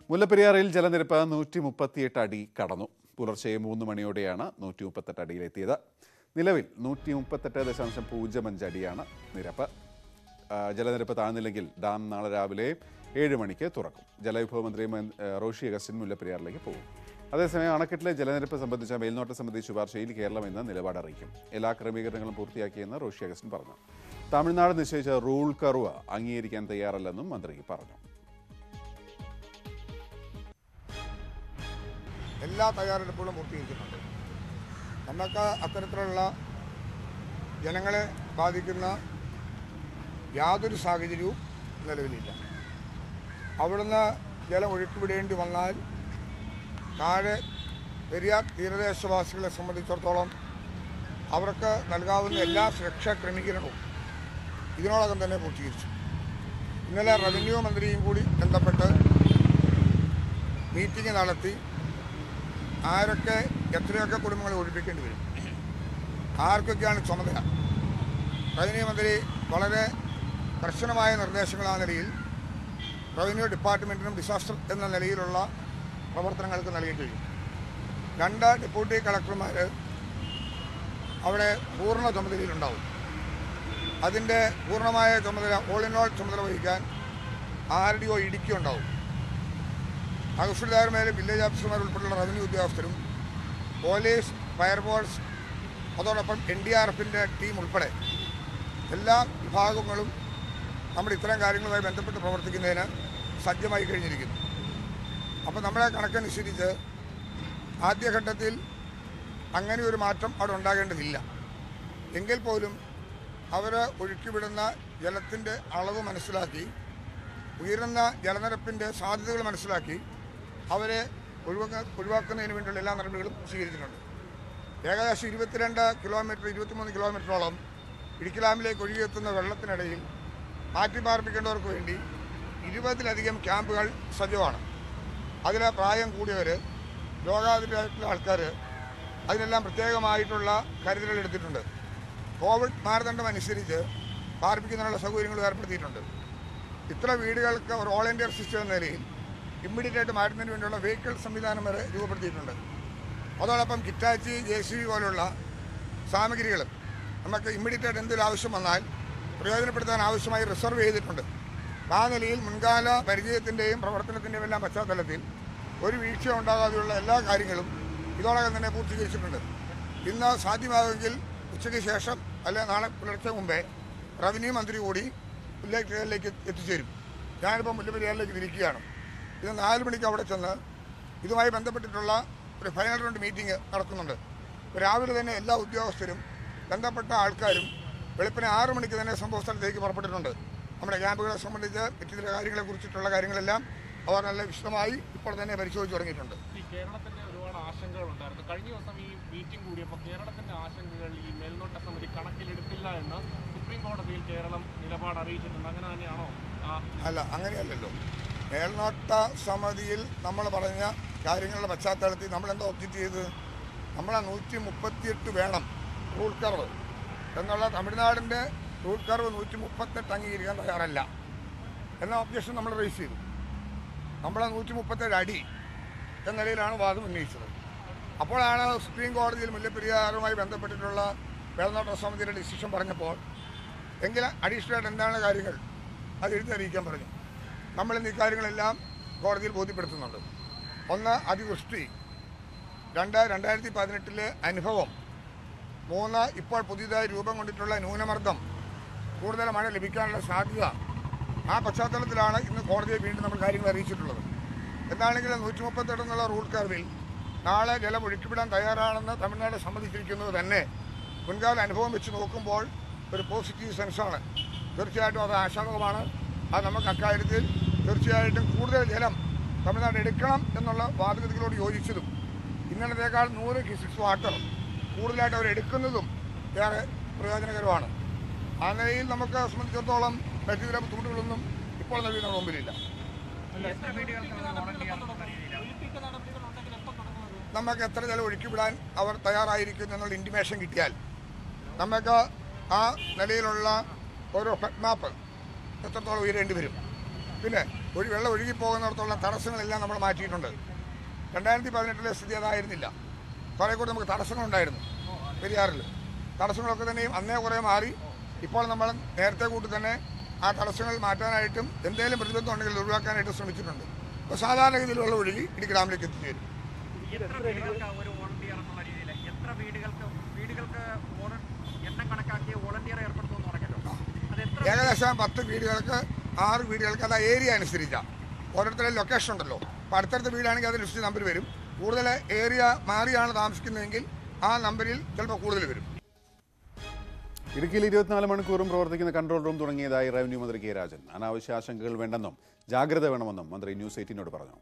മുല്ലപ്പെരിയാറിൽ ജലനിരപ്പ് നൂറ്റി മുപ്പത്തിയെട്ട് അടി കടന്നു പുലർച്ചെ മൂന്ന് മണിയോടെയാണ് നൂറ്റി മുപ്പത്തെട്ട് അടിയിലെത്തിയത് നിലവിൽ നൂറ്റി മുപ്പത്തെട്ട് ദശാംശം പൂജ്യം അഞ്ച് അടിയാണ് നിരപ്പ് ആ, ജലനിരപ്പ് താഴ്ന്നില്ലെങ്കിൽ ഡാം നാളെ രാവിലെ ഏഴ് മണിക്ക് തുറക്കും ജലവിഭവ മന്ത്രി മൻ- ആ, റോഷി അഗസ്റ്റിൻ മുല്ലപ്പെരിയാറിലേക്ക് പോകും അതേസമയം അണക്കെട്ടിലെ ജലനിരപ്പ് സംബന്ധിച്ച മേൽനോട്ട സമിതി ശുപാർശയിൽ കേരളം ഇന്ന് നിലപാട് അറിയിക്കും എല്ലാ ക്രമീകരണങ്ങളും പൂർത്തിയാക്കിയെന്ന് റോഷി അഗസ്റ്റിൻ പറഞ്ഞു തമിഴ്നാട് നിശ്ചയിച്ച റൂൾ കർവ് അംഗീകരിക്കാൻ തയ്യാറല്ലെന്നും മന്ത്രി പറഞ്ഞു എല്ലാ തയ്യാറെടുപ്പുകളും പൂർത്തീകരിച്ചിട്ടുണ്ട് നമുക്ക് അത്തരത്തിലുള്ള ജനങ്ങളെ ബാധിക്കുന്ന യാതൊരു സാഹചര്യവും നിലവിലില്ല അവിടുന്ന് ജലം ഒഴുക്കിവിടേണ്ടി വന്നാൽ താഴെ പെരിയാർ തീരദേശവാസികളെ സംബന്ധിച്ചിടത്തോളം അവർക്ക് നൽകാവുന്ന എല്ലാ സുരക്ഷാ ക്രമീകരണവും ഇതിനോടകം തന്നെ പൂർത്തീകരിച്ചു ഇന്നലെ റവന്യൂ മന്ത്രിയും കൂടി ബന്ധപ്പെട്ട് മീറ്റിംഗ് നടത്തി ആരൊക്കെ എത്രയൊക്കെ കുടുംബങ്ങളെ ഒഴിപ്പിക്കേണ്ടി വരും ആർക്കൊക്കെയാണ് ചുമതല റവന്യൂ മന്ത്രി വളരെ കർശനമായ നിർദ്ദേശങ്ങൾ ആ നിലയിൽ റവന്യൂ ഡിപ്പാർട്ട്മെൻറ്റിനും ഡിസാസ്റ്റർ എന്ന നിലയിലുള്ള പ്രവർത്തനങ്ങൾക്ക് നൽകി കഴിയും രണ്ട് ഡെപ്യൂട്ടി കളക്ടർമാർ അവിടെ പൂർണ്ണ ചുമതലയിലുണ്ടാവും അതിൻ്റെ പൂർണ്ണമായ ചുമതല ഓൾ ഇൻ ഓൾ ചുമതല വഹിക്കാൻ ആർ ഡി ഒ ഇടുക്കി ഉണ്ടാവും തഹസിൽദാർമാരും വില്ലേജ് ഓഫീസർമാർ ഉൾപ്പെടെയുള്ള റവന്യൂ ഉദ്യോഗസ്ഥരും പോലീസ് ഫയർഫോഴ്സ് അതോടൊപ്പം എൻ ഡി ആർ എഫിൻ്റെ ടീം ഉൾപ്പെടെ എല്ലാ വിഭാഗങ്ങളും നമ്മുടെ ഇത്തരം കാര്യങ്ങളുമായി ബന്ധപ്പെട്ട് പ്രവർത്തിക്കുന്നതിന് സജ്ജമായി കഴിഞ്ഞിരിക്കുന്നു അപ്പോൾ നമ്മുടെ കണക്കനുസരിച്ച് ആദ്യഘട്ടത്തിൽ അങ്ങനെ ഒരു മാറ്റം അവിടെ ഉണ്ടാകേണ്ടതില്ല എങ്കിൽ പോലും അവർ ഒഴുക്കിവിടുന്ന ജലത്തിൻ്റെ അളവ് മനസ്സിലാക്കി ഉയരുന്ന ജലനിരപ്പിൻ്റെ സാധ്യതകൾ മനസ്സിലാക്കി അവരെ ഒഴിവാക്ക ഒഴിവാക്കുന്നതിന് വേണ്ടിയുള്ള എല്ലാ നടപടികളും സ്വീകരിച്ചിട്ടുണ്ട് ഏകദേശം ഇരുപത്തിരണ്ട് കിലോമീറ്റർ ഇരുപത്തിമൂന്ന് കിലോമീറ്ററോളം ഇടുക്കി ഡാമിലേക്ക് ഒഴുകിയെത്തുന്ന വെള്ളത്തിനിടയിൽ മാറ്റിപ്പാർപ്പിക്കേണ്ടവർക്ക് വേണ്ടി ഇരുപതിലധികം ക്യാമ്പുകൾ സജ്ജമാണ് അതിൽ പ്രായം കൂടിയവർ രോഗാതിരായിട്ടുള്ള ആൾക്കാർ അതിനെല്ലാം പ്രത്യേകമായിട്ടുള്ള കരുതലുകൾ എടുത്തിട്ടുണ്ട് കോവിഡ് മാനദണ്ഡം അനുസരിച്ച് പാർപ്പിക്കുന്നതിനുള്ള സൗകര്യങ്ങൾ ഏർപ്പെടുത്തിയിട്ടുണ്ട് ഇത്ര വീടുകൾക്ക് ഒരു ഓൾ ഇന്ത്യ സിസ്റ്റം എന്ന നിലയിൽ ഇമ്മീഡിയറ്റ് ആയിട്ട് മാറ്റുന്നതിന് വേണ്ടിയുള്ള വെഹിക്കിൾ സംവിധാനം വരെ രൂപപ്പെടുത്തിയിട്ടുണ്ട് അതോടൊപ്പം കിറ്റാച്ചി ജെ സി ബി പോലുള്ള സാമഗ്രികളും നമുക്ക് ഇമ്മീഡിയറ്റ് ആയിട്ട് എന്തൊരു ആവശ്യം വന്നാൽ പ്രയോജനപ്പെടുത്താൻ ആവശ്യമായി റിസർവ് ചെയ്തിട്ടുണ്ട് ആ നിലയിൽ മുൻകാല പരിചയത്തിൻ്റെയും പ്രവർത്തനത്തിൻ്റെയും എല്ലാം പശ്ചാത്തലത്തിൽ ഒരു വീഴ്ച ഉണ്ടാകാതെയുള്ള എല്ലാ കാര്യങ്ങളും ഇതോടകം തന്നെ പൂർത്തീകരിച്ചിട്ടുണ്ട് ഇന്ന് സാധ്യമാകുമെങ്കിൽ ഉച്ചയ്ക്ക് ശേഷം അല്ലെ നാളെ പുലർച്ചെ മുമ്പേ റവന്യൂ മന്ത്രി കൂടി മുല്ലപ്പെരിയാറിലേക്ക് എത്തിച്ചേരും ഞാനിപ്പോൾ മുല്ലപ്പെരിയാറിലേക്ക് തിരിക്കുകയാണ് ഇത് നാല് മണിക്ക് അവിടെ ചെന്ന് ഇതുമായി ബന്ധപ്പെട്ടിട്ടുള്ള ഒരു ഫൈനൽ റൗണ്ട് മീറ്റിംഗ് നടക്കുന്നുണ്ട് ഇപ്പോൾ രാവിലെ തന്നെ എല്ലാ ഉദ്യോഗസ്ഥരും ബന്ധപ്പെട്ട ആൾക്കാരും വെളുപ്പിന് ആറ് മണിക്ക് തന്നെ സംഭവ സ്ഥലത്തേക്ക് പുറപ്പെട്ടിട്ടുണ്ട് നമ്മുടെ ക്യാമ്പുകളെ സംബന്ധിച്ച് മറ്റു ചില കാര്യങ്ങളെ കുറിച്ചിട്ടുള്ള കാര്യങ്ങളെല്ലാം അവർ നല്ല വിശദമായി ഇപ്പോൾ തന്നെ പരിശോധിച്ച് തുടങ്ങിയിട്ടുണ്ട് ഈ കേരളത്തിന്റെ ഒരുപാട് ആശങ്കകളുണ്ടായിരുന്നു കഴിഞ്ഞ ദിവസം ഈ മീറ്റിംഗ് കൂടിയപ്പോൾ കേരളത്തിന്റെ ആശങ്കകൾ ഈ മേൽനോട്ട സമിതി കണക്കിലെടുത്തില്ല എന്ന് സുപ്രീം കോടതിയിൽ കേരളം നിലപാട് അറിയിച്ചിട്ടുണ്ട് അങ്ങനെ തന്നെയാണോ ആ അല്ല അങ്ങനെയല്ലല്ലോ മേൽനോട്ട സമിതിയിൽ നമ്മൾ പറഞ്ഞ കാര്യങ്ങളുടെ പശ്ചാത്തലത്തിൽ നമ്മൾ എന്താ ഒബ്ജക്റ്റ് ചെയ്തത് നമ്മൾ ആ നൂറ്റി മുപ്പത്തിയെട്ട് വേണം റൂൾ കർവ് എന്നുള്ള തമിഴ്നാടിൻ്റെ റൂൾ കർവ് നൂറ്റി മുപ്പത്തെട്ട് അംഗീകരിക്കാൻ തയ്യാറല്ല എന്ന ഒബ്ജക്ഷൻ നമ്മൾ റേസ് ചെയ്തു നമ്മൾ നൂറ്റി മുപ്പത്തേഴ് അടി എന്ന നിലയിലാണ് വാദം ഉന്നയിച്ചത് അപ്പോഴാണ് സുപ്രീം കോടതിയിൽ മുല്ലപ്പെരിയാറുമായി ബന്ധപ്പെട്ടിട്ടുള്ള മേൽനോട്ട സമിതിയുടെ ഡിസിഷൻ പറഞ്ഞപ്പോൾ എങ്കിൽ അഡീഷണൽ ആയിട്ട് എന്താണ് കാര്യങ്ങൾ അത് എഴുതി അറിയിക്കാൻ പറഞ്ഞു നമ്മൾ ഇന്ന് ഈ കാര്യങ്ങളെല്ലാം കോടതിയിൽ ബോധ്യപ്പെടുത്തുന്നുണ്ട് ഒന്ന് അതിവൃഷ്ടി രണ്ട് രണ്ടായിരത്തി പതിനെട്ടിലെ അനുഭവം മൂന്ന് ഇപ്പോൾ പുതിയതായി രൂപം കൊണ്ടിട്ടുള്ള ന്യൂനമർദ്ദം കൂടുതൽ മഴ ലഭിക്കാനുള്ള സാധ്യത ആ പശ്ചാത്തലത്തിലാണ് ഇന്ന് കോടതിയെ വീണ്ടും നമ്മൾ കാര്യങ്ങൾ അറിയിച്ചിട്ടുള്ളത് എന്താണെങ്കിലും നൂറ്റി മുപ്പത്തെട്ട് എന്നുള്ള റൂൾ കർവിൽ നാളെ ജലം ഒഴുക്കിവിടാൻ തയ്യാറാണെന്ന് തമിഴ്നാട് സമ്മതിച്ചിരിക്കുന്നത് തന്നെ മുൻകാല അനുഭവം വെച്ച് നോക്കുമ്പോൾ ഒരു പോസിറ്റീവ് സെൻസാണ് തീർച്ചയായിട്ടും അത് ആശാവകമാണ് അത് നമുക്ക് അക്കാര്യത്തിൽ തീർച്ചയായിട്ടും കൂടുതൽ ജലം തമിഴ്നാട് എടുക്കണം എന്നുള്ള വാദഗതികളോട് യോജിച്ചതും ഇന്നലത്തേക്കാൾ നൂറ് ക്യൂസിക്സ് വാട്ടർ കൂടുതലായിട്ട് അവർ എടുക്കുന്നതും ഏറെ പ്രയോജനകരമാണ് ആ നിലയിൽ നമുക്ക് സംബന്ധിച്ചിടത്തോളം മറ്റു ചില ബുദ്ധിമുട്ടുകളൊന്നും ഇപ്പോൾ നൽകുന്ന മുമ്പിലില്ല ഒഴിപ്പിക്ക നടപടികൾ ഉണ്ടെങ്കിൽ എപ്പോൾ തുടങ്ങുന്നത് നമുക്ക് എത്ര ജലം ഒഴുക്കിവിടാൻ അവർ തയ്യാറായിരിക്കും എന്നുള്ള ഇൻറ്റിമേഷൻ കിട്ടിയാൽ നമുക്ക് ആ നിലയിലുള്ള ഒരു ഫെഡ് മാപ്പ് എത്രത്തോളം ഉയരേണ്ടി വരും പിന്നെ ഒരു വെള്ളം ഒഴുകി പോകുന്നിടത്തുള്ള തടസ്സങ്ങളെല്ലാം നമ്മൾ മാറ്റിയിട്ടുണ്ട് രണ്ടായിരത്തി പതിനെട്ടിലെ സ്ഥിതി അതായിരുന്നില്ല കുറേ കൂടി നമുക്ക് തടസ്സങ്ങളുണ്ടായിരുന്നു പെരിയാറിൽ തടസ്സങ്ങളൊക്കെ തന്നെയും അന്നേ കുറേ മാറി ഇപ്പോൾ നമ്മൾ നേരത്തെ കൂട്ടി തന്നെ ആ തടസ്സങ്ങൾ മാറ്റാനായിട്ടും എന്തെങ്കിലും പ്രതിബന്ധം ഉണ്ടെങ്കിൽ അത് ഒഴിവാക്കാനായിട്ട് ശ്രമിച്ചിട്ടുണ്ട് അപ്പോൾ സാധാരണഗതിയിൽ വെള്ളം ഒഴുകി ഇടുക്കി ഡാമിലേക്ക് എത്തിച്ചേരും എത്ര വീടുകൾക്ക് ഒരു വോളണ്ടിയർ എന്നുള്ള രീതിയിൽ എത്ര വീടുകൾക്ക് വീടുകൾക്ക് വോള- എണ്ണം കണക്കാക്കിയ വോളണ്ടിയർ ഏർപ്പെടുത്തുമെന്ന് പറഞ്ഞല്ലോ അത് എത്ര ഏകദേശം പത്ത് വീടുകൾക്ക് ആറ് വീടുകൾക്ക് അത് ആ ഏരിയ അനുസരിച്ചാണ് ഓരോരുത്തരുടെ ലൊക്കേഷൻ ഉണ്ടല്ലോ അപ്പോൾ അടുത്തടുത്ത വീടാണെങ്കിൽ അത് ലിസ്റ്റ് നമ്പർ വരും കൂടുതൽ ഏരിയ മാറിയാണ് താമസിക്കുന്നതെങ്കിൽ ആ നമ്പറിൽ ചിലപ്പോൾ കൂടുതൽ വരും ഇടുക്കിയിൽ ഇരുപത്തിനാല് മണിക്കൂറും പ്രവർത്തിക്കുന്ന കൺട്രോൾ റൂം തുടങ്ങിയതായി റവന്യൂ മന്ത്രി കെ രാജൻ അനാവശ്യ ആശങ്കകൾ വേണ്ടെന്നും ജാഗ്രത വേണമെന്നും മന്ത്രി ന്യൂസ് എയ്റ്റീനോട് പറഞ്ഞു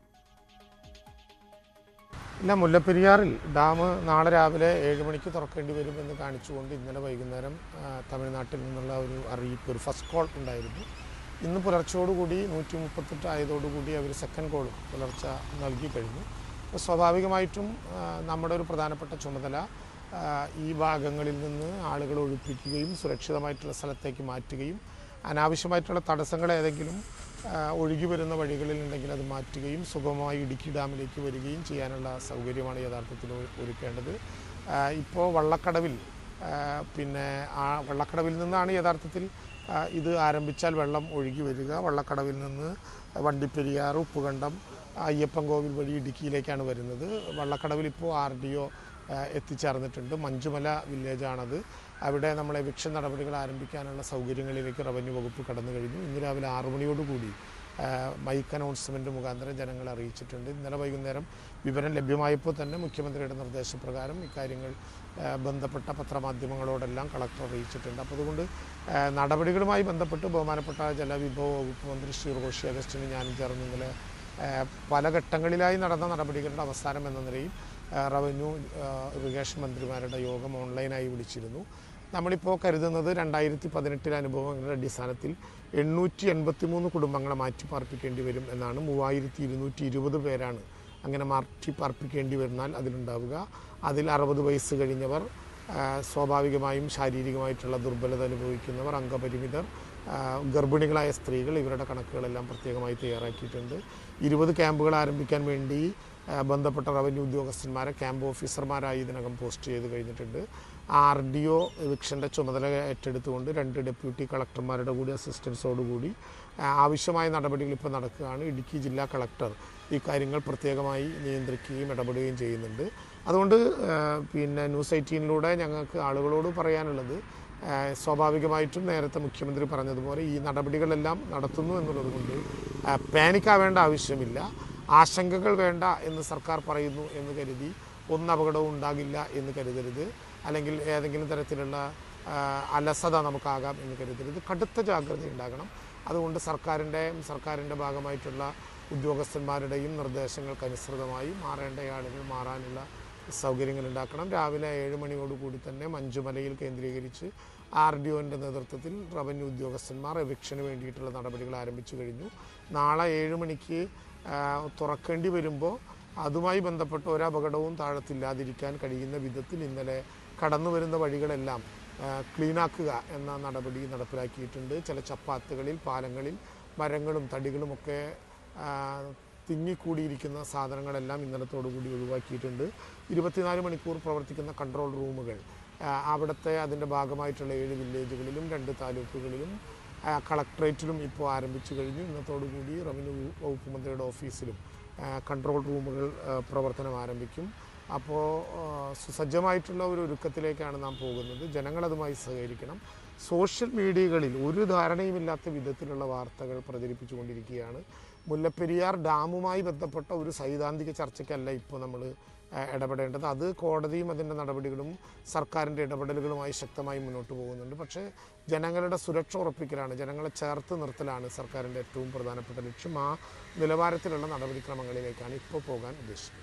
ഇല്ല മുല്ലപ്പെരിയാറിൽ ഡാം നാളെ രാവിലെ ഏഴ് മണിക്ക് തുറക്കേണ്ടി വരുമെന്ന് കാണിച്ചുകൊണ്ട് ഇന്നലെ വൈകുന്നേരം ആ, തമിഴ്നാട്ടിൽ നിന്നുള്ള ഒരു അറിയിപ്പ് ഒരു ഫസ്റ്റ് കോൾ ഉണ്ടായിരുന്നു ഇന്ന് പുലർച്ചയോടുകൂടി നൂറ്റി മുപ്പത്തെട്ട് ആയതോടുകൂടി അവർ സെക്കൻഡ് കോൾ പുലർച്ച നൽകി കഴിഞ്ഞു അപ്പോൾ സ്വാഭാവികമായിട്ടും ആ, നമ്മുടെ ഒരു പ്രധാനപ്പെട്ട ചുമതല ആ, ഈ ഭാഗങ്ങളിൽ നിന്ന് ആളുകളെ ഒഴിപ്പിക്കുകയും സുരക്ഷിതമായിട്ടുള്ള സ്ഥലത്തേക്ക് മാറ്റുകയും അനാവശ്യമായിട്ടുള്ള തടസ്സങ്ങൾ ഏതെങ്കിലും ആ, ഒഴുകി വരുന്ന വഴികളിൽ ഉണ്ടെങ്കിൽ അത് മാറ്റുകയും സുഗമമായി ഇടുക്കി ഡാമിലേക്ക് വരികയും ചെയ്യാനുള്ള സൗകര്യമാണ് യഥാർത്ഥത്തിൽ ഒരു- ഒരുക്കേണ്ടത് ആ, ഇപ്പോൾ വള്ളക്കടവിൽ ആ, പിന്നെ ആ വള്ളക്കടവിൽ നിന്നാണ് യഥാർത്ഥത്തിൽ ആ, ഇത് ആരംഭിച്ചാൽ വെള്ളം ഒഴുകി വരിക വള്ളക്കടവിൽ നിന്ന് വണ്ടിപ്പെരിയാർ ഉപ്പുകണ്ടം അയ്യപ്പൻ കോവിൽ വഴി ഇടുക്കിയിലേക്കാണ് വരുന്നത് വള്ളക്കടവിൽ ഇപ്പോൾ ആർ ഡി ഒ എത്തിച്ചേർന്നിട്ടുണ്ട് മഞ്ചുമല വില്ലേജാണത് അവിടെ നമ്മൾ എവിക്ഷൻ നടപടികൾ ആരംഭിക്കാനുള്ള സൗകര്യങ്ങളിലേക്ക് റവന്യൂ വകുപ്പ് കടന്നു കഴിഞ്ഞു ഇന്ന് രാവിലെ ആറു മണിയോടുകൂടി ആ, മൈക്ക് അനൗൺസ്മെൻറ്റ് മുഖാന്തരം ജനങ്ങളെ അറിയിച്ചിട്ടുണ്ട് ഇന്നലെ വൈകുന്നേരം വിവരം ലഭ്യമായപ്പോൾ തന്നെ മുഖ്യമന്ത്രിയുടെ നിർദ്ദേശപ്രകാരം ഇക്കാര്യങ്ങൾ ആ, ബന്ധപ്പെട്ട പത്രമാധ്യമങ്ങളോടെല്ലാം കളക്ടർ അറിയിച്ചിട്ടുണ്ട് അപ്പോൾ അതുകൊണ്ട് ആ, നടപടികളുമായി ബന്ധപ്പെട്ട് ബഹുമാനപ്പെട്ട ജലവിഭവ വകുപ്പ് മന്ത്രി ശ്രീ റോഷി അഗസ്റ്റിന് ഞാനും ചേർന്ന് ഇന്നലെ ആ, പല ഘട്ടങ്ങളിലായി നടന്ന നടപടികളുടെ അവസാനം എന്ന നിലയിൽ ആ, റവന്യൂ ആ, ഇറിഗേഷൻ മന്ത്രിമാരുടെ യോഗം ഓൺലൈനായി വിളിച്ചിരുന്നു നമ്മളിപ്പോൾ കരുതുന്നത് രണ്ടായിരത്തി പതിനെട്ടിലെ അനുഭവങ്ങളുടെ അടിസ്ഥാനത്തിൽ എണ്ണൂറ്റി എൺപത്തി മൂന്ന് കുടുംബങ്ങളെ മാറ്റി പാർപ്പിക്കേണ്ടി വരും എന്നാണ് മൂവായിരത്തി ഇരുന്നൂറ്റി ഇരുപത് പേരാണ് അങ്ങനെ മാറ്റി പാർപ്പിക്കേണ്ടി വരുന്നാൽ അതിലുണ്ടാവുക അതിൽ അറുപത് വയസ്സ് കഴിഞ്ഞവർ ആ, സ്വാഭാവികമായും ശാരീരികമായിട്ടുള്ള ദുർബലത അനുഭവിക്കുന്നവർ അംഗപരിമിതർ ആ, ഗർഭിണികളായ സ്ത്രീകൾ ഇവരുടെ കണക്കുകളെല്ലാം പ്രത്യേകമായി തയ്യാറാക്കിയിട്ടുണ്ട് ഇരുപത് ക്യാമ്പുകൾ ആരംഭിക്കാൻ വേണ്ടി ആ, ബന്ധപ്പെട്ട റവന്യൂ ഉദ്യോഗസ്ഥന്മാരെ ക്യാമ്പ് ഓഫീസർമാരായി ഇതിനകം പോസ്റ്റ് ചെയ്ത് കഴിഞ്ഞിട്ടുണ്ട് ആർ ഡി ഒ എവിക്ഷൻ്റെ ചുമതല ഏറ്റെടുത്തുകൊണ്ട് രണ്ട് ഡെപ്യൂട്ടി കളക്ടർമാരുടെ കൂടി അസിസ്റ്റൻസോടുകൂടി ആ, ആവശ്യമായ നടപടികൾ ഇപ്പോൾ നടക്കുകയാണ് ഇടുക്കി ജില്ലാ കളക്ടർ ഈ കാര്യങ്ങൾ പ്രത്യേകമായി നിയന്ത്രിക്കുകയും ഇടപെടുകയും ചെയ്യുന്നുണ്ട് അതുകൊണ്ട് ആ, പിന്നെ ന്യൂസ് എയ്റ്റീനിലൂടെ ഞങ്ങൾക്ക് ആളുകളോട് പറയാനുള്ളത് ആ, സ്വാഭാവികമായിട്ടും നേരത്തെ മുഖ്യമന്ത്രി പറഞ്ഞതുപോലെ ഈ നടപടികളെല്ലാം നടത്തുന്നു എന്നുള്ളത് കൊണ്ട് പാനിക്കാവേണ്ട ആവശ്യമില്ല ആശങ്കകൾ വേണ്ട എന്ന് സർക്കാർ പറയുന്നു എന്ന് കരുതി ഒന്ന് അപകടവും ഉണ്ടാകില്ല എന്ന് കരുതരുത് അല്ലെങ്കിൽ ഏതെങ്കിലും തരത്തിലുള്ള ആ, അലസത നമുക്കാകാം എന്ന് കരുതരുത് കടുത്ത ജാഗ്രത ഉണ്ടാകണം അതുകൊണ്ട് സർക്കാരിൻ്റെ സർക്കാരിൻ്റെ ഭാഗമായിട്ടുള്ള ഉദ്യോഗസ്ഥന്മാരുടെയും നിർദ്ദേശങ്ങൾക്കനുസൃതമായി മാറേണ്ട ആളുകൾ മാറാനുള്ള സൗകര്യങ്ങൾ ഉണ്ടാക്കണം രാവിലെ ഏഴ് മണിയോടുകൂടി തന്നെ മഞ്ചുമലയിൽ കേന്ദ്രീകരിച്ച് ആർ ഡി ഒൻ്റെ നേതൃത്വത്തിൽ റവന്യൂ ഉദ്യോഗസ്ഥന്മാർ എവിക്ഷന് വേണ്ടിയിട്ടുള്ള നടപടികൾ ആരംഭിച്ചു കഴിഞ്ഞു നാളെ ഏഴ് മണിക്ക് ആ, തുറക്കേണ്ടി വരുമ്പോൾ അതുമായി ബന്ധപ്പെട്ട ഒരപകടവും താഴത്തില്ലാതിരിക്കാൻ കഴിയുന്ന വിധത്തിൽ ഇന്നലെ കടന്നു വരുന്ന വഴികളെല്ലാം ആ, ക്ലീനാക്കുക എന്ന നടപടി നടപ്പിലാക്കിയിട്ടുണ്ട് ചില ചപ്പാത്തുകളിൽ പാലങ്ങളിൽ മരങ്ങളും തടികളുമൊക്കെ ആ, തിങ്ങിക്കൂടിയിരിക്കുന്ന സാധനങ്ങളെല്ലാം ഇന്നലത്തോടുകൂടി ഒഴിവാക്കിയിട്ടുണ്ട് ഇരുപത്തിനാല് മണിക്കൂർ പ്രവർത്തിക്കുന്ന കൺട്രോൾ റൂമുകൾ ആ, അവിടുത്തെ അതിൻ്റെ ഭാഗമായിട്ടുള്ള ഏഴ് വില്ലേജുകളിലും രണ്ട് താലൂക്കുകളിലും ആ, കളക്ട്രേറ്റിലും ഇപ്പോൾ ആരംഭിച്ചു കഴിഞ്ഞു ഇന്നത്തോടുകൂടി റവന്യൂ വകുപ്പ് മന്ത്രിയുടെ ഓഫീസിലും ആ, കൺട്രോൾ റൂമുകൾ ആ, പ്രവർത്തനം ആരംഭിക്കും അപ്പോൾ ആ, സുസജ്ജമായിട്ടുള്ള ഒരു ഒരുക്കത്തിലേക്കാണ് നാം പോകുന്നത് ജനങ്ങളതുമായി സഹകരിക്കണം സോഷ്യൽ മീഡിയകളിൽ ഒരു ധാരണയുമില്ലാത്ത വിധത്തിലുള്ള വാർത്തകൾ പ്രചരിപ്പിച്ചുകൊണ്ടിരിക്കുകയാണ് മുല്ലപ്പെരിയാർ ഡാമുമായി ബന്ധപ്പെട്ട ഒരു സൈദ്ധാന്തിക ചർച്ചയ്ക്കല്ല ഇപ്പോൾ നമ്മൾ ഇടപെടേണ്ടത് അത് കോടതിയും അതിൻ്റെ നടപടികളും സർക്കാരിൻ്റെ ഇടപെടലുകളുമായി ശക്തമായി മുന്നോട്ട് പോകുന്നുണ്ട് പക്ഷേ ജനങ്ങളുടെ സുരക്ഷ ഉറപ്പിക്കലാണ് ജനങ്ങളെ ചേർത്ത് നിർത്തലാണ് സർക്കാരിൻ്റെ ഏറ്റവും പ്രധാനപ്പെട്ട ലക്ഷ്യം ആ നിലവാരത്തിലുള്ള നടപടിക്രമങ്ങളിലേക്കാണ് ഇപ്പോൾ പോകാൻ ഉദ്ദേശിക്കുന്നത്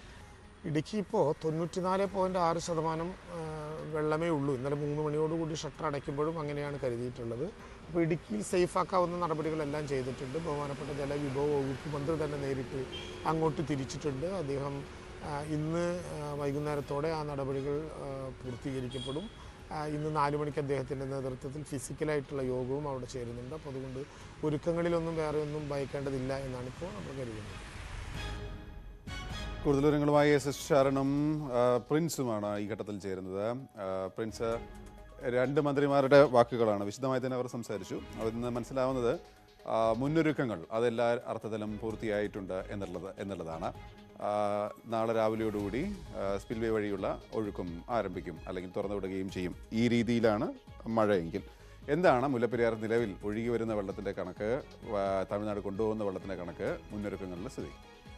ഇടുക്കി ഇപ്പോൾ തൊണ്ണൂറ്റിനാല് പോയിൻറ്റ് ആറ് ശതമാനം ആ, വെള്ളമേ ഉള്ളൂ ഇന്നലെ മൂന്ന് മണിയോടുകൂടി ഷട്ടർ അടയ്ക്കുമ്പോഴും അങ്ങനെയാണ് കരുതിയിട്ടുള്ളത് അപ്പോൾ ഇടുക്കിയിൽ സേഫാക്കാവുന്ന നടപടികളെല്ലാം ചെയ്തിട്ടുണ്ട് ബഹുമാനപ്പെട്ട ജലവിഭവ വകുപ്പ് മന്ത്രി തന്നെ നേരിട്ട് അങ്ങോട്ട് തിരിച്ചിട്ടുണ്ട് അദ്ദേഹം ആ, ഇന്ന് ആ, വൈകുന്നേരത്തോടെ ആ നടപടികൾ ആ, പൂർത്തീകരിക്കപ്പെടും ആ, ഇന്ന് നാല് മണിക്ക് അദ്ദേഹത്തിൻ്റെ നേതൃത്വത്തിൽ ഫിസിക്കലായിട്ടുള്ള യോഗവും അവിടെ ചേരുന്നുണ്ട് അപ്പോൾ അതുകൊണ്ട് ഒരുക്കങ്ങളിലൊന്നും വേറെ ഒന്നും ഭയക്കേണ്ടതില്ല എന്നാണ് ഇപ്പോൾ നമ്മൾ കരുതുന്നത് കൂടുതൽ വിവരങ്ങളുമായി എസ് എസ് ശരണും ആ, പ്രിൻസുമാണ് ഈ ഘട്ടത്തിൽ ചേരുന്നത് ആ, പ്രിൻസ് രണ്ട് മന്ത്രിമാരുടെ വാക്കുകളാണ് വിശദമായി തന്നെ അവർ സംസാരിച്ചു അതിൽ നിന്ന് മനസ്സിലാവുന്നത് ആ, മുന്നൊരുക്കങ്ങൾ അതെല്ലാ അർത്ഥത്തിലും പൂർത്തിയായിട്ടുണ്ട് എന്നുള്ളത് എന്നുള്ളതാണ് ആ, നാളെ രാവിലെയോടുകൂടി സ്പിൽവേ വഴിയുള്ള ഒഴുക്കും ആരംഭിക്കും അല്ലെങ്കിൽ തുറന്നു വിടുകയും ചെയ്യും ഈ രീതിയിലാണ് മഴയെങ്കിൽ എന്താണ് മുല്ലപ്പെരിയാർ നിലവിൽ ഒഴുകി വരുന്ന വെള്ളത്തിൻ്റെ കണക്ക് ആ, തമിഴ്നാട് കൊണ്ടുപോകുന്ന വെള്ളത്തിൻ്റെ കണക്ക് മുന്നൊരുക്കങ്ങളുടെ സ്ഥിതി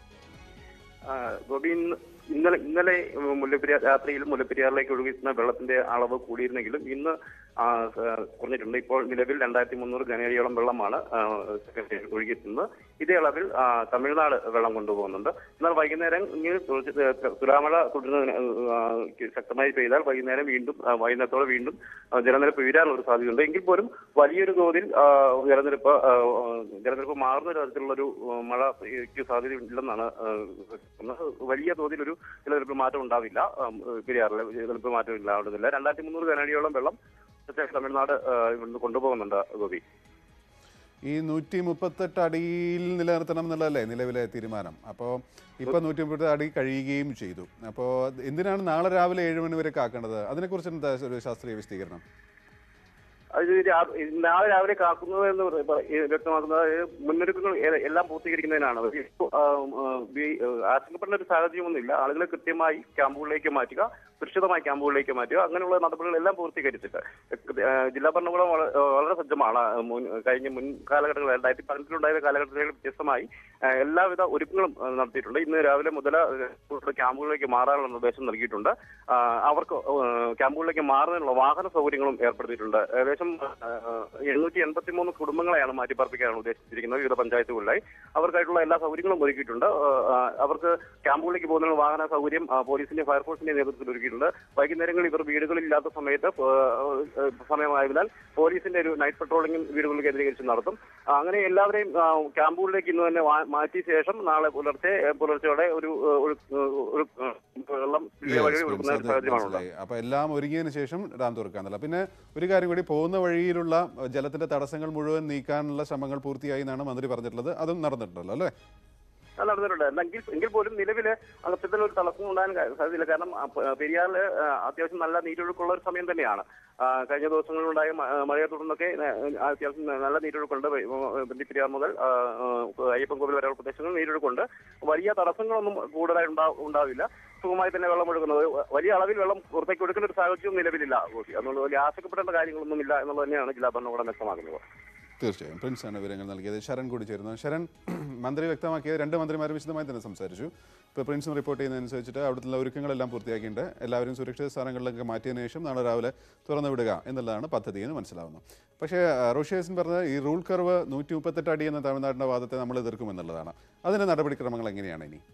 ആ, ഗോപി ഇന്ന് ഇന്നലെ ഇന്നലെ മുല്ലപ്പെരിയാർ രാത്രിയിൽ മുല്ലപ്പെരിയാറിലേക്ക് ഒഴുകുന്ന വെള്ളത്തിന്റെ അളവ് കൂടിയിരുന്നെങ്കിലും ഇന്ന് ആ, സ- കുറഞ്ഞിട്ടുണ്ട് ഇപ്പോൾ നിലവിൽ രണ്ടായിരത്തി മുന്നൂറ് ഘനയടിയോളം വെള്ളമാണ് ആ, സെക്രട്ടേറിയറ്റ് ഒഴുകിയെത്തുന്നത് ഇതേ അളവിൽ ആ, തമിഴ്നാട് വെള്ളം കൊണ്ടുപോകുന്നുണ്ട് എന്നാൽ വൈകുന്നേരം ഇങ്ങനെ കുറച്ച് തുലാമഴ തുടരുന്നതിന് ആ, ശക്തമായി പെയ്താൽ വൈകുന്നേരം വീണ്ടും ആ, വൈകുന്നേരത്തോടെ വീണ്ടും ആ, ജലനിരപ്പ് ഉയരാനുള്ള ഒരു സാധ്യതയുണ്ട് എങ്കിൽ പോലും വലിയൊരു തോതിൽ ആ, ജലനിരപ്പ് ആ, ആ, ജലനിരപ്പ് മാറുന്ന തരത്തിലുള്ള ഒരു ആ, മഴയ്ക്ക് സാധ്യതയില്ലെന്നാണ് ആ, പറയുന്നത്. വലിയ തോതിൽ ഒരു ജലനിരപ്പ് മാറ്റം ഉണ്ടാവില്ല ആ, പെരിയാറിലെ ജലനിരപ്പ് മാറ്റം ഉണ്ടാവുന്നില്ല രണ്ടായിരത്തി മുന്നൂറ് കനടിയോളം വെള്ളം പ്രത്യേക തമിഴ്നാട് ആ, ഇവിടുന്ന് കൊണ്ടുപോകുന്നുണ്ട് ഗോപി ഈ നൂറ്റി മുപ്പത്തെട്ട് അടിയിൽ നിലനിർത്തണം എന്നുള്ളതല്ലേ നിലവിലെ തീരുമാനം അപ്പോൾ ഇപ്പോൾ നൂറ്റി മുപ്പത്തെട്ട് അടി കഴിയുകയും ചെയ്തു അപ്പോൾ എന്തിനാണ് നാളെ രാവിലെ ഏഴ് മണി വരെ കാക്കേണ്ടത് അതിനെക്കുറിച്ച് എന്താ ഒരു ശാസ്ത്രീയ വിശദീകരണം അത് രാ- നാളെ രാവിലെ കാക്കുന്നത് എന്ന് പറ- പറ- ഈ വ്യക്തമാക്കുന്നത് ഈ മുന്നൊരുക്കങ്ങൾ എ- എല്ലാം പൂർത്തീകരിക്കുന്നതിനാണ് അത് ഇപ്പോൾ, ആ, ആ, വി- ആ, ആശങ്കപ്പെടുന്ന ഒരു സാഹചര്യമൊന്നുമില്ല ആളുകളെ കൃത്യമായി ക്യാമ്പുകളിലേക്ക് മാറ്റുക സുരക്ഷിതമായ ക്യാമ്പുകളിലേക്ക് മാറ്റുക അങ്ങനെയുള്ള നടപടികളെല്ലാം പൂർത്തീകരിച്ചിട്ട് ആ, ജില്ലാ ഭരണകൂടം വള- വളരെ സജ്ജമാണ് മുൻ കഴിഞ്ഞ മുൻ കാലഘട്ടങ്ങളിൽ രണ്ടായിരത്തി പതിനെട്ടിലുണ്ടായ കാലഘട്ടങ്ങളിൽ വ്യത്യസ്തമായി ആ, എല്ലാവിധ ഒരുക്കങ്ങളും ആ, നടത്തിയിട്ടുണ്ട് ഇന്ന് രാവിലെ മുതൽ ക്യാമ്പുകളിലേക്ക് മാറാനുള്ള നിർദ്ദേശം നൽകിയിട്ടുണ്ട് ആ, അവർക്ക് ആ, ക്യാമ്പുകളിലേക്ക് മാറുന്നതിനുള്ള വാഹന സൗകര്യങ്ങളും ഏർപ്പെടുത്തിയിട്ടുണ്ട് ഏകദേശം എണ്ണൂറ്റി എൺപത്തി മൂന്ന് കുടുംബങ്ങളെയാണ് മാറ്റിപ്പാർപ്പിക്കാനാണ് ഉദ്ദേശിച്ചിരിക്കുന്നത് വിവിധ പഞ്ചായത്തുകളിലായി അവർക്കായിട്ടുള്ള എല്ലാ സൗകര്യങ്ങളും ഒരുക്കിയിട്ടുണ്ട് ആ, ആ, അവർക്ക് ക്യാമ്പുകളിലേക്ക് പോകുന്നതിനുള്ള വാഹന സൗകര്യം ആ, പോലീസിന്റെ ഫയർഫോഴ്സിന്റെ നേതൃത്വത്തിൽ ഒരുക്കിയിട്ടുണ്ട് വൈകുന്നേരങ്ങളിൽ ഇവർ വീടുകളില്ലാത്ത സമയത്ത് ആ, ആ, സമയമായതിനാൽ പോലീസിന്റെ ഒരു നൈറ്റ് പെട്രോളിംഗും വീടുകളിൽ കേന്ദ്രീകരിച്ച് നടത്തും ആ, അങ്ങനെ എല്ലാവരെയും ആ, ക്യാമ്പുകളിലേക്ക് ഇന്ന് തന്നെ വാ- മാറ്റിയ ശേഷം നാളെ പുലർച്ചെ ഏ, പുലർച്ചയോടെ ഒരു ആ, ഒരു ഒരു ആ, വെള്ളം വഴി ഒഴുകുന്ന ഒരു സാഹചര്യമാണ് ഉണ്ടാകുന്നത്. അപ്പോൾ എല്ലാം ഒരുങ്ങിയതിന് ശേഷം ഡാം തുറക്കാന്നല്ല പിന്നെ ഒരു കാര്യം കൂടി പോകുന്ന വഴിയിലുള്ള ജലത്തിന്റെ തടസ്സങ്ങൾ മുഴുവൻ നീക്കാനുള്ള ശ്രമങ്ങൾ പൂർത്തിയായി എന്നാണ് മന്ത്രി പറഞ്ഞിട്ടുള്ളത് അതും നടന്നിട്ടുണ്ടല്ലോ അല്ലേ അത് നടന്നിട്ടുണ്ട് എന്നെങ്കിൽ എങ്കിൽ പോലും നിലവില് അത്തരത്തിൽ ഒരു തടസ്സം ഉണ്ടാകാൻ ക- സാധ്യതയില്ല കാരണം ആ, പ- പെരിയാറില് ആ, അത്യാവശ്യം നല്ല നീരൊഴുക്കുള്ള ഒരു സമയം തന്നെയാണ് ആ, കഴിഞ്ഞ ദിവസങ്ങളിലുണ്ടായ മ- മഴയെ തുടർന്നൊക്കെ ആ, അത്യാവശ്യം നല്ല നീരൊഴുക്കുണ്ട് വെ- വെള്ളി പെരിയാർ മുതൽ ആ, ആ, അയ്യപ്പൻകോവിൽ വരെയുള്ള പ്രദേശങ്ങളിൽ നീരൊഴുക്കുണ്ട് വലിയ തടസ്സങ്ങളൊന്നും കൂടുതലായി ഉണ്ടാ- ഉണ്ടാവില്ല സുഖമായി തന്നെ വെള്ളം ഒഴുകുന്നത് വ- വലിയ അളവിൽ വെള്ളം പുറത്തേക്ക് ഒഴുക്കുന്ന ഒരു സാഹചര്യം നിലവിലില്ല ഗോപി അതുകൊണ്ട് വലിയ ആശങ്കപ്പെടേണ്ട കാര്യങ്ങളൊന്നുമില്ല എന്നുള്ളത് തന്നെയാണ് ജില്ലാ ഭരണകൂടം വ്യക്തമാക്കുന്നത് തീർച്ചയായും പ്രിൻസാണ് വിവരങ്ങൾ നൽകിയത് ശരൺ കൂടി ചേരുന്നു ശരൺ മന്ത്രി വ്യക്തമാക്കിയത് രണ്ട് മന്ത്രിമാരും വിശദമായി തന്നെ സംസാരിച്ചു ഇപ്പോൾ പ്രിൻസും റിപ്പോർട്ട് ചെയ്യുന്നതനുസരിച്ചിട്ട് അവിടുത്തെ ഒരുക്കങ്ങളെല്ലാം പൂർത്തിയാക്കിയിട്ടുണ്ട് എല്ലാവരും സുരക്ഷിത സ്ഥാനങ്ങളിലേക്ക് മാറ്റിയതിനു ശേഷം നാളെ രാവിലെ തുറന്നു വിടുക എന്നുള്ളതാണ് പദ്ധതി എന്ന് മനസ്സിലാവുന്നു പക്ഷേ റോഷിയേസൻ പറഞ്ഞത് ഈ റൂൾ കർവ് നൂറ്റി മുപ്പത്തെട്ട് അടി എന്ന തമിഴ്നാടിൻ്റെ വാദത്തെ നമ്മൾ എതിർക്കുമെന്നുള്ളതാണ് അതിൻ്റെ നടപടിക്രമങ്ങൾ എങ്ങനെയാണ് ഇനി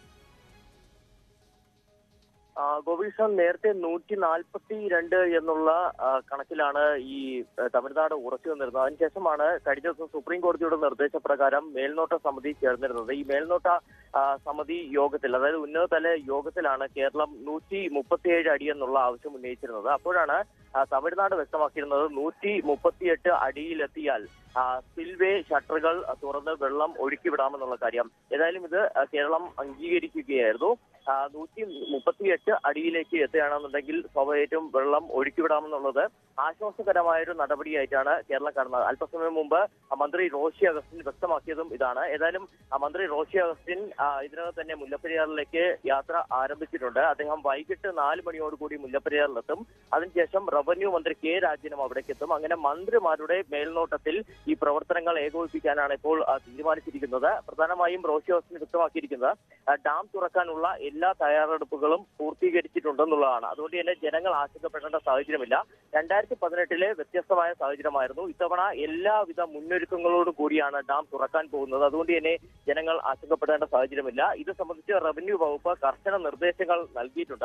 ആ, ഗോപീഷ് നേരത്തെ നൂറ്റി നാൽപ്പത്തി രണ്ട് എന്നുള്ള ആ, കണക്കിലാണ് ഈ ആ, തമിഴ്നാട് ഉറച്ചു നിന്നിരുന്നത് അതിനുശേഷമാണ് കഴിഞ്ഞ ദിവസം സുപ്രീം കോടതിയുടെ നിർദ്ദേശപ്രകാരം മേൽനോട്ട സമിതി ചേർന്നിരുന്നത് ഈ മേൽനോട്ട ആ, സമിതി യോഗത്തിൽ അതായത് ഉന്നതതല യോഗത്തിലാണ് കേരളം നൂറ്റി മുപ്പത്തിയേഴ് അടി എന്നുള്ള ആവശ്യം ഉന്നയിച്ചിരുന്നത് അപ്പോഴാണ് ആ, തമിഴ്നാട് വ്യക്തമാക്കിയിരുന്നത് നൂറ്റി മുപ്പത്തിയെട്ട് അടിയിലെത്തിയാൽ ആ, സ്പിൽവേ ഷട്ടറുകൾ തുറന്ന് വെള്ളം ഒഴുക്കിവിടാമെന്നുള്ള കാര്യം ഏതായാലും ഇത് ആ, കേരളം അംഗീകരിക്കുകയായിരുന്നു ആ, നൂറ്റി മുപ്പത്തിയെട്ട് അടിയിലേക്ക് എത്തുകയാണെന്നുണ്ടെങ്കിൽ സ്വാഭാവികമായിട്ടും വെള്ളം ഒഴുക്കിവിടാമെന്നുള്ളത് ആശ്വാസകരമായ ഒരു നടപടിയായിട്ടാണ് കേരളം കാണുന്നത് അല്പസമയം മുമ്പ് ആ, മന്ത്രി റോഷി അഗസ്റ്റിൻ വ്യക്തമാക്കിയതും ഇതാണ് ഏതായാലും ആ, മന്ത്രി റോഷി അഗസ്റ്റിൻ ആ, ഇതിനകം തന്നെ മുല്ലപ്പെരിയാറിലേക്ക് യാത്ര ആരംഭിച്ചിട്ടുണ്ട് അദ്ദേഹം വൈകിട്ട് നാല് മണിയോടുകൂടി മുല്ലപ്പെരിയാറിലെത്തും അതിനുശേഷം റവന്യൂ മന്ത്രി കെ രാജനും അവിടേക്ക് എത്തും അങ്ങനെ മന്ത്രിമാരുടെ മേൽനോട്ടത്തിൽ ഈ പ്രവർത്തനങ്ങൾ ഏകോപിപ്പിക്കാനാണ് ഇപ്പോൾ ആ, തീരുമാനിച്ചിരിക്കുന്നത് പ്രധാനമായും റോഷി അഗസ്റ്റിൻ വ്യക്തമാക്കിയിരിക്കുന്നത് ആ, ഡാം തുറക്കാനുള്ള എല്ലാ തയ്യാറെടുപ്പുകളും പൂർത്തീകരിച്ചിട്ടുണ്ടെന്നുള്ളതാണ് അതുകൊണ്ട് തന്നെ ജനങ്ങൾ ആശങ്കപ്പെടേണ്ട സാഹചര്യമില്ല രണ്ടായിരത്തി പതിനെട്ടിലെ വ്യത്യസ്തമായ സാഹചര്യമായിരുന്നു ഇത്തവണ എല്ലാവിധ മുന്നൊരുക്കങ്ങളോടും കൂടിയാണ് ഡാം തുറക്കാൻ പോകുന്നത് അതുകൊണ്ട് തന്നെ ജനങ്ങൾ ആശങ്കപ്പെടേണ്ട സാഹചര്യമില്ല ഇത് സംബന്ധിച്ച് റവന്യൂ വകുപ്പ് കർശന നിർദ്ദേശങ്ങൾ നൽകിയിട്ടുണ്ട്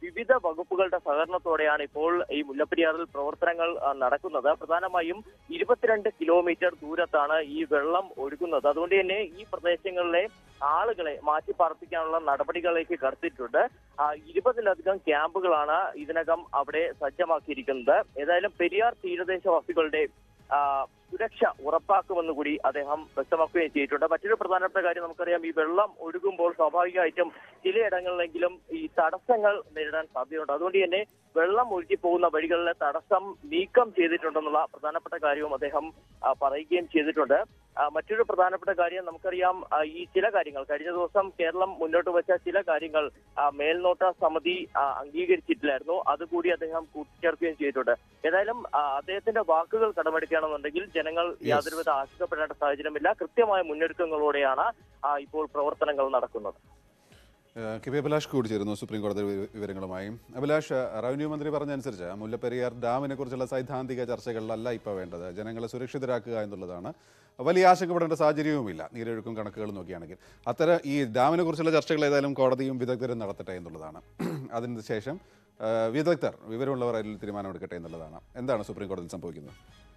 വിവിധ വകുപ്പുകളുടെ സഹകരണത്തോടെയാണ് ഇപ്പോൾ ഈ മുല്ലപ്പെരിയാറിൽ പ്രവർത്തനങ്ങൾ ആ, നടക്കുന്നത് പ്രധാനമായും ഇരുപത്തിരണ്ട് കിലോമീറ്റർ ദൂരത്താണ് ഈ വെള്ളം ഒഴുകുന്നത് അതുകൊണ്ട് തന്നെ ഈ പ്രദേശങ്ങളിലെ ആളുകളെ മാറ്റി പാർപ്പിക്കാനുള്ള നടപടികളിലേക്ക് കടത്തിയിട്ടുണ്ട് ആ, ഇരുപതിലധികം ക്യാമ്പുകളാണ് ഇതിനകം അവിടെ സജ്ജമാക്കിയിരിക്കുന്നത് ഏതായാലും പെരിയാർ തീരദേശവാസികളുടെ ആ, സുരക്ഷ ഉറപ്പാക്കുമെന്ന് കൂടി അദ്ദേഹം വ്യക്തമാക്കുകയും ചെയ്തിട്ടുണ്ട് മറ്റൊരു പ്രധാനപ്പെട്ട കാര്യം നമുക്കറിയാം ഈ വെള്ളം ഒഴുകുമ്പോൾ സ്വാഭാവികമായിട്ടും ചിലയിടങ്ങളിലെങ്കിലും ഈ തടസ്സങ്ങൾ നേരിടാൻ സാധ്യതയുണ്ട് അതുകൊണ്ട് തന്നെ വെള്ളം ഒഴുകി പോകുന്ന വഴികളിലെ തടസ്സം നീക്കം ചെയ്തിട്ടുണ്ടെന്നുള്ള പ്രധാനപ്പെട്ട കാര്യവും അദ്ദേഹം ആ, പറയുകയും ചെയ്തിട്ടുണ്ട് ആ, മറ്റൊരു പ്രധാനപ്പെട്ട കാര്യം നമുക്കറിയാം ആ, ഈ ചില കാര്യങ്ങൾ കഴിഞ്ഞ ദിവസം കേരളം മുന്നോട്ട് വെച്ച ചില കാര്യങ്ങൾ ആ, മേൽനോട്ട സമിതി ആ, അംഗീകരിച്ചിട്ടില്ലായിരുന്നു അതുകൂടി അദ്ദേഹം കൂട്ടിച്ചേർക്കുകയും ചെയ്തിട്ടുണ്ട് ഏതായാലും ആ, അദ്ദേഹത്തിന്റെ വാക്കുകൾ കടമെടുക്കുകയാണെന്നുണ്ടെങ്കിൽ ജനങ്ങൾ യാതൊരുവിധ ആശങ്കപ്പെടേണ്ട സാഹചര്യമില്ല കൃത്യമായ മുന്നൊരുക്കങ്ങളോടെയാണ് ആ, ഇപ്പോൾ പ്രവർത്തനങ്ങൾ നടക്കുന്നത് ഏഹ് കെ പി അഭിലാഷ് കൂടി ചേരുന്നു സുപ്രീം കോടതി വി- വിവരങ്ങളുമായി അഭിലാഷ് റവന്യൂ മന്ത്രി പറഞ്ഞനുസരിച്ച് മുല്ലപ്പെരിയാർ ഡാമിനെ കുറിച്ചുള്ള സൈദ്ധാന്തിക ചർച്ചകളിലല്ല ഇപ്പോൾ വേണ്ടത് ജനങ്ങളെ സുരക്ഷിതരാക്കുക എന്നുള്ളതാണ് വലിയ ആശങ്കപ്പെടേണ്ട സാഹചര്യവുമില്ല നീരൊഴുക്കും കണക്കുകളും നോക്കിയാണെങ്കിൽ അത്തരം ഈ ഡാമിനെ കുറിച്ചുള്ള ചർച്ചകൾ ഏതായാലും കോടതിയും വിദഗ്ധരും നടത്തട്ടെ എന്നുള്ളതാണ് അതിന് ശേഷം ഏഹ് വിദഗ്ധർ വിവരമുള്ളവർ അതിൽ തീരുമാനമെടുക്കട്ടെ എന്നുള്ളതാണ് എന്താണ് സുപ്രീം കോടതിയിൽ സംഭവിക്കുന്നത്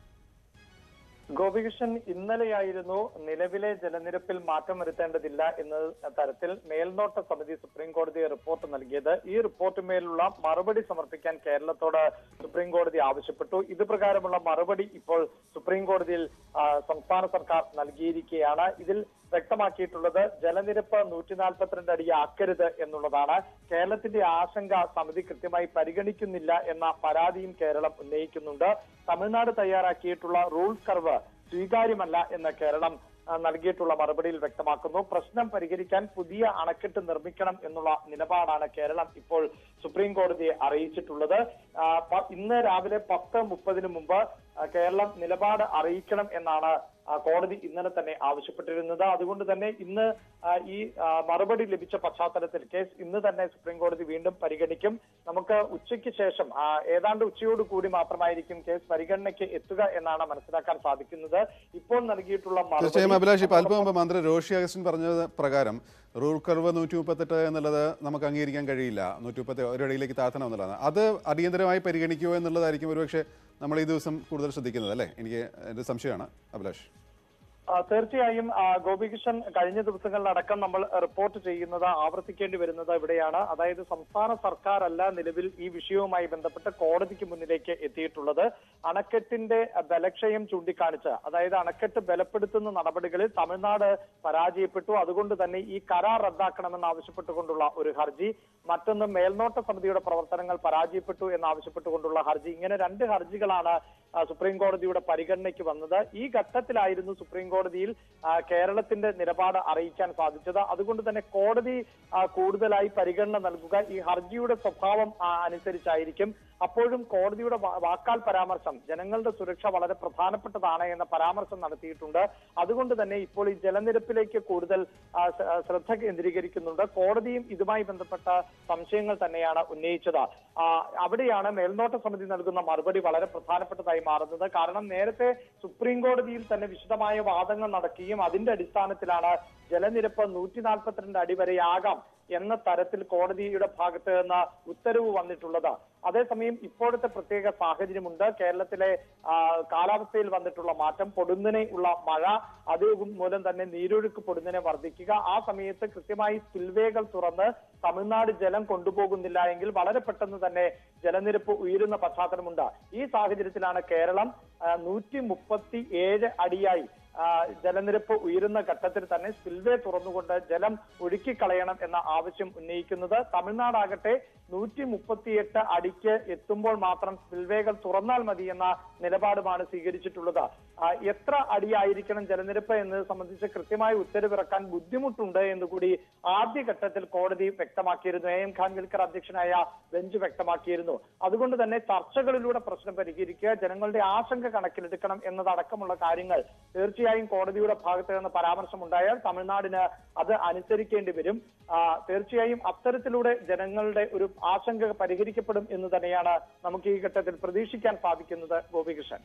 ഗോപികൃഷ്ണൻ ഇന്നലെയായിരുന്നു നിലവിലെ ജലനിരപ്പിൽ മാറ്റം വരുത്തേണ്ടതില്ല എന്ന തരത്തിൽ മേൽനോട്ട സമിതി സുപ്രീം കോടതി റിപ്പോർട്ട് നൽകിയത് ഈ റിപ്പോർട്ടിന്മേലുള്ള മറുപടി സമർപ്പിക്കാൻ കേരളത്തോട് സുപ്രീം കോടതി ആവശ്യപ്പെട്ടു ഇത് പ്രകാരമുള്ള മറുപടി ഇപ്പോൾ സുപ്രീം കോടതിയിൽ ആ, സംസ്ഥാന സർക്കാർ നൽകിയിരിക്കുകയാണ് ഇതിൽ വ്യക്തമാക്കിയിട്ടുള്ളത് ജലനിരപ്പ് നൂറ്റി നാൽപ്പത്തിരണ്ട് അടി ആക്കരുത് എന്നുള്ളതാണ് കേരളത്തിന്റെ ആശങ്ക സമിതി കൃത്യമായി പരിഗണിക്കുന്നില്ല എന്ന പരാതിയും കേരളം ഉന്നയിക്കുന്നുണ്ട് തമിഴ്നാട് തയ്യാറാക്കിയിട്ടുള്ള റൂൾസ് കർവ് സ്വീകാര്യമല്ല എന്ന് കേരളം ആ, നൽകിയിട്ടുള്ള മറുപടിയിൽ വ്യക്തമാക്കുന്നു പ്രശ്നം പരിഹരിക്കാൻ പുതിയ അണക്കെട്ട് നിർമ്മിക്കണം എന്നുള്ള നിലപാടാണ് കേരളം ഇപ്പോൾ സുപ്രീം കോടതിയെ അറിയിച്ചിട്ടുള്ളത് ആ, പ- ഇന്ന് രാവിലെ പത്ത് മുപ്പതിന് മുമ്പ് ആ, കേരളം നിലപാട് അറിയിക്കണം എന്നാണ് ആ, കോടതി ഇന്നലെ തന്നെ ആവശ്യപ്പെട്ടിരുന്നത് അതുകൊണ്ട് തന്നെ ഇന്ന് ആ, ഈ ആ, മറുപടി ലഭിച്ച പശ്ചാത്തലത്തിൽ കേസ് ഇന്ന് തന്നെ സുപ്രീം കോടതി വീണ്ടും പരിഗണിക്കും നമുക്ക് ഉച്ചയ്ക്ക് ശേഷം ആ, ഏതാണ്ട് ഉച്ചയോട് കൂടി മാത്രമായിരിക്കും കേസ് പരിഗണനയ്ക്ക് എത്തുക എന്നാണ് മനസ്സിലാക്കാൻ സാധിക്കുന്നത് ഇപ്പോൾ നൽകിയിട്ടുള്ള തീർച്ചയായും മറുപടി അഭിലാഷ് ഇപ്പോൾ അല്പം മുമ്പ് മന്ത്രി റോഷി അഗസ്റ്റിൻ പറഞ്ഞത് പ്രകാരം റൂൾ കർവ് നൂറ്റി മുപ്പത്തെട്ട് എന്നുള്ളത് നമുക്ക് അംഗീകരിക്കാൻ കഴിയില്ല നൂറ്റി മുപ്പത്തി ഒരടിയിലേക്ക് താഴ്ത്തണം എന്നുള്ളതാണ് അത് അടിയന്തരമായി പരിഗണിക്കുക എന്നുള്ളതായിരിക്കും ഒരുപക്ഷെ നമ്മൾ ഈ ദിവസം കൂടുതൽ ശ്രദ്ധിക്കുന്നത് അല്ലേ എനിക്ക് എൻ്റെ സംശയമാണ് അഭിലാഷ് ആ, തീർച്ചയായും ആ, ഗോപികൃഷ്ണൻ കഴിഞ്ഞ ദിവസങ്ങളിലടക്കം നമ്മൾ റിപ്പോർട്ട് ചെയ്യുന്നത് ആവർത്തിക്കേണ്ടി വരുന്നത് ഇവിടെയാണ് അതായത് സംസ്ഥാന സർക്കാരല്ല നിലവിൽ ഈ വിഷയവുമായി ബന്ധപ്പെട്ട് കോടതിക്ക് മുന്നിലേക്ക് എത്തിയിട്ടുള്ളത് അണക്കെട്ടിന്റെ ബലക്ഷയം ചൂണ്ടിക്കാണിച്ച് അതായത് അണക്കെട്ട് ബലപ്പെടുത്തുന്ന നടപടികളിൽ തമിഴ്നാട് പരാജയപ്പെട്ടു അതുകൊണ്ട് തന്നെ ഈ കരാർ റദ്ദാക്കണമെന്ന് ആവശ്യപ്പെട്ടുകൊണ്ടുള്ള ഒരു ഹർജി മറ്റൊന്ന് മേൽനോട്ട സമിതിയുടെ പ്രവർത്തനങ്ങൾ പരാജയപ്പെട്ടു എന്നാവശ്യപ്പെട്ടുകൊണ്ടുള്ള ഹർജി ഇങ്ങനെ രണ്ട് ഹർജികളാണ് ആ, സുപ്രീം കോടതിയുടെ പരിഗണനയ്ക്ക് വന്നത് ഈ ഘട്ടത്തിലായിരുന്നു സുപ്രീം കോടതിയിൽ ആ, കേരളത്തിന്റെ നിലപാട് അറിയിക്കാൻ സാധിച്ചത് അതുകൊണ്ട് തന്നെ കോടതി ആ, കൂടുതലായി പരിഗണന നൽകുക ഈ ഹർജിയുടെ സ്വഭാവം ആ, അനുസരിച്ചായിരിക്കും അപ്പോഴും കോടതിയുടെ വാ- വാക്കാൽ പരാമർശം ജനങ്ങളുടെ സുരക്ഷ വളരെ പ്രധാനപ്പെട്ടതാണ് എന്ന പരാമർശം നടത്തിയിട്ടുണ്ട് അതുകൊണ്ട് തന്നെ ഇപ്പോൾ ഈ ജലനിരപ്പിലേക്ക് കൂടുതൽ ആ, സ- ആ, ശ്രദ്ധ കേന്ദ്രീകരിക്കുന്നുണ്ട് കോടതിയും ഇതുമായി ബന്ധപ്പെട്ട സംശയങ്ങൾ തന്നെയാണ് ഉന്നയിച്ചത് ആ, അവിടെയാണ് മേൽനോട്ട സമിതി നൽകുന്ന മറുപടി വളരെ പ്രധാനപ്പെട്ടതായി മാറുന്നത് കാരണം നേരത്തെ സുപ്രീം കോടതിയിൽ തന്നെ വിശദമായ വാദങ്ങൾ നടക്കുകയും അതിന്റെ അടിസ്ഥാനത്തിലാണ് ജലനിരപ്പ് നൂറ്റി നാൽപ്പത്തിരണ്ട് അടി വരെയാകാം എന്ന തരത്തിൽ കോടതിയുടെ ഭാഗത്ത് നിന്ന് ഉത്തരവ് വന്നിട്ടുള്ളത് അതേസമയം ഇപ്പോഴത്തെ പ്രത്യേക സാഹചര്യമുണ്ട് കേരളത്തിലെ ആ, കാലാവസ്ഥയിൽ വന്നിട്ടുള്ള മാറ്റം പൊടുന്നനെ ഉള്ള മഴ അത് മൂലം തന്നെ നീരൊഴുക്ക് പൊടുന്നനെ വർദ്ധിക്കുക ആ സമയത്ത് കൃത്യമായി സ്പിൽവേകൾ തുറന്ന് തമിഴ്നാട് ജലം കൊണ്ടുപോകുന്നില്ല എങ്കിൽ വളരെ പെട്ടെന്ന് തന്നെ ജലനിരപ്പ് ഉയരുന്ന പശ്ചാത്തലമുണ്ട് ഈ സാഹചര്യത്തിലാണ് കേരളം നൂറ്റി മുപ്പത്തി ഏഴ് അടിയായി ആ, ജലനിരപ്പ് ഉയരുന്ന ഘട്ടത്തിൽ തന്നെ സ്പിൽവേ തുറന്നുകൊണ്ട് ജലം ഒഴുക്കിക്കളയണം എന്ന ആവശ്യം ഉന്നയിക്കുന്നത് തമിഴ്നാടാകട്ടെ നൂറ്റി മുപ്പത്തിയെട്ട് അടിക്ക് എത്തുമ്പോൾ മാത്രം സ്പിൽവേകൾ തുറന്നാൽ മതി എന്ന നിലപാടുമാണ് സ്വീകരിച്ചിട്ടുള്ളത് ആ, എത്ര അടിയായിരിക്കണം ജലനിരപ്പ് എന്നത് സംബന്ധിച്ച് കൃത്യമായ ഉത്തരവിറക്കാൻ ബുദ്ധിമുട്ടുണ്ട് എന്ന് കൂടി ആദ്യഘട്ടത്തിൽ കോടതി വ്യക്തമാക്കിയിരുന്നു എ എം ഖാൻവിൽക്കർ അധ്യക്ഷനായ ബെഞ്ച് വ്യക്തമാക്കിയിരുന്നു അതുകൊണ്ട് തന്നെ ചർച്ചകളിലൂടെ പ്രശ്നം പരിഹരിക്കുക ജനങ്ങളുടെ ആശങ്ക കണക്കിലെടുക്കണം എന്നതടക്കമുള്ള കാര്യങ്ങൾ തീർച്ചയായും കോടതിയുടെ ഭാഗത്ത് നിന്ന് പരാമർശം ഉണ്ടായാൽ തമിഴ്നാടിന് അത് അനുസരിക്കേണ്ടി വരും ആ, തീർച്ചയായും അത്തരത്തിലൂടെ ജനങ്ങളുടെ ഒരു ആശങ്ക പരിഹരിക്കപ്പെടും എന്ന് തന്നെയാണ് നമുക്ക് ഈ ഘട്ടത്തിൽ പ്രതീക്ഷിക്കാൻ സാധിക്കുന്നത് ഗോപികൃഷ്ണൻ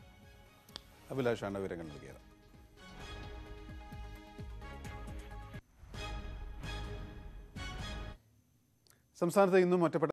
അഭിലാഷാണ് വിവരങ്ങൾ നൽകിയത് സംസ്ഥാനത്ത് ഇന്നും ഒറ്റപ്പെട്ട